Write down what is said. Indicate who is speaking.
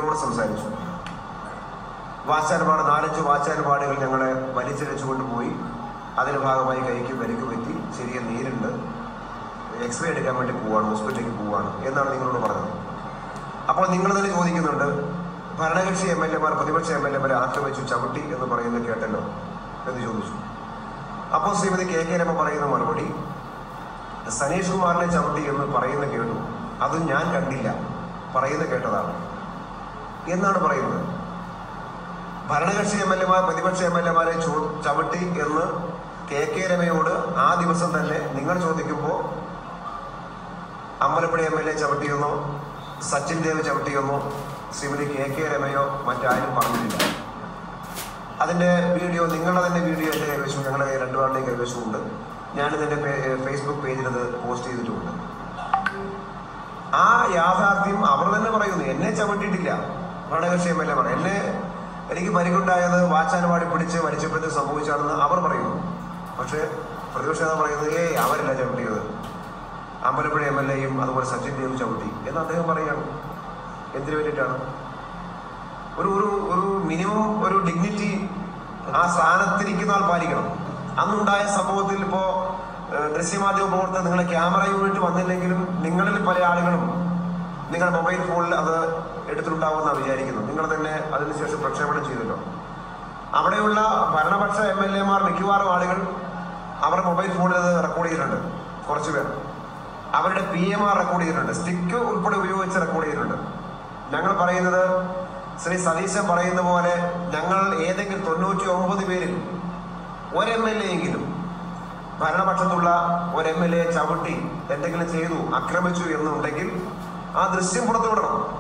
Speaker 1: നിങ്ങളോട് സംസാരിച്ചു വാച്ചാൻപാട് നാലഞ്ച് വാച്ചാൻപാടുകൾ ഞങ്ങളെ വലിച്ചിഴച്ചു കൊണ്ടുപോയി അതിന്റെ ഭാഗമായി കൈക്ക് പരിക്ക് പറ്റി ചെറിയ നീരുണ്ട് എക്സ്റേ എടുക്കാൻ വേണ്ടി പോവാണ് ഹോസ്പിറ്റലിലേക്ക് പോവാണ് എന്നാണ് നിങ്ങളോട് പറഞ്ഞത് അപ്പോൾ നിങ്ങൾ തന്നെ ചോദിക്കുന്നുണ്ട് ഭരണകക്ഷി എം എൽ എമാർ പ്രതിപക്ഷ എം എൽ എമാരെ ആക്രമിച്ചു ചവിട്ടി എന്ന് പറയുന്നത് കേട്ടല്ലോ എന്ന് ചോദിച്ചു അപ്പോൾ ശ്രീമതി കെ കെ രമ പറയുന്ന മറുപടി സനീഷ് കുമാറിനെ ചവിട്ടി എന്ന് പറയുന്ന കേട്ടു അത് ഞാൻ കണ്ടില്ല പറയുന്ന കേട്ടതാണ് എന്നാണ് പറയുന്നത് ഭരണകക്ഷി എം എൽ എമാർ പ്രതിപക്ഷ എം എൽ എമാരെ ചവിട്ടി എന്ന് കെ കെ രമയോട് ആ ദിവസം തന്നെ നിങ്ങൾ ചോദിക്കുമ്പോൾ അമ്പലപ്പുഴ എം എൽ എ ചവിട്ടിയെന്നോ സച്ചിൻ ദേവ് ചവിട്ടിയെന്നോ ശ്രീമതി കെ കെ രമയോ മറ്റാരും പറഞ്ഞിട്ടില്ല അതിന്റെ വീഡിയോ നിങ്ങളുടെ തന്നെ വീഡിയോ എൻ്റെ കൈവശം ഞങ്ങളുടെ കൈ രണ്ടുപേരുടെയും കൈവശമുണ്ട് ഞാനിതെൻ്റെ ഫേസ്ബുക്ക് പേജിൽ അത് പോസ്റ്റ് ചെയ്തിട്ടുമുണ്ട് ആ യാഥാർത്ഥ്യം അവർ തന്നെ പറയുന്നു എന്നെ ചവിട്ടിയിട്ടില്ല ഭരണകക്ഷി എം എൽ എ പറയും എന്നെ എനിക്ക് പരിക്കുണ്ടായത് വാച്ചാനുപാടി പിടിച്ച് മരിച്ചപ്പോഴത്തേക്ക് സംഭവിച്ചാണെന്ന് അവർ പറയുന്നു പക്ഷേ പ്രതിപക്ഷ നേതാവ് പറയുന്നത് ഏയ് അവരല്ല ചവിട്ടിയത് അമ്പലപ്പുഴ എം എൽ എയും അതുപോലെ സച്ചിൻ ദേവ് ചവിട്ടി എന്ന് അദ്ദേഹം പറയുകയാണ് എന്തിനു വേണ്ടിയിട്ടാണ് ഒരു ഒരു ഒരു മിനിമം ഒരു ഡിഗ്നിറ്റി ആ സ്ഥാനത്തിരിക്കുന്ന ആൾ പാലിക്കണം അന്നുണ്ടായ സംഭവത്തിൽ ഇപ്പോ ഏഹ്, ദൃശ്യമാധ്യമ പ്രവർത്തകർ നിങ്ങളെ ക്യാമറ യൂണിറ്റ് വന്നില്ലെങ്കിലും നിങ്ങളിൽ പല ആളുകളും നിങ്ങളുടെ മൊബൈൽ ഫോണിൽ അത് എടുത്തിട്ടുണ്ടാവുമെന്നാണ് വിചാരിക്കുന്നത് നിങ്ങൾ തന്നെ അതിനുശേഷം പ്രക്ഷേപണം ചെയ്തല്ലോ അവിടെയുള്ള ഭരണപക്ഷ എം എൽ എമാർ മിക്കവാറും ആളുകൾ അവരുടെ മൊബൈൽ ഫോണിൽ അത് റെക്കോർഡ് ചെയ്തിട്ടുണ്ട് കുറച്ച് പേർ അവരുടെ പി എം ആർ റെക്കോർഡ് ചെയ്തിട്ടുണ്ട് സ്റ്റിക്ക് ഉൾപ്പെടെ ഉപയോഗിച്ച് റെക്കോർഡ് ചെയ്തിട്ടുണ്ട് ഞങ്ങൾ പറയുന്നത് ശ്രീ സതീശൻ പറയുന്ന പോലെ ഞങ്ങൾ ഏതെങ്കിലും തൊണ്ണൂറ്റി ഒമ്പത് പേരിൽ ഒരു എം എൽ എ എങ്കിലും ഭരണപക്ഷത്തുള്ള ഒരു എം എൽ എ ചവിട്ടി എന്തെങ്കിലും ചെയ്തു ആക്രമിച്ചു എന്നുണ്ടെങ്കിൽ ആ ദൃശ്യം പുറത്തുവിടണം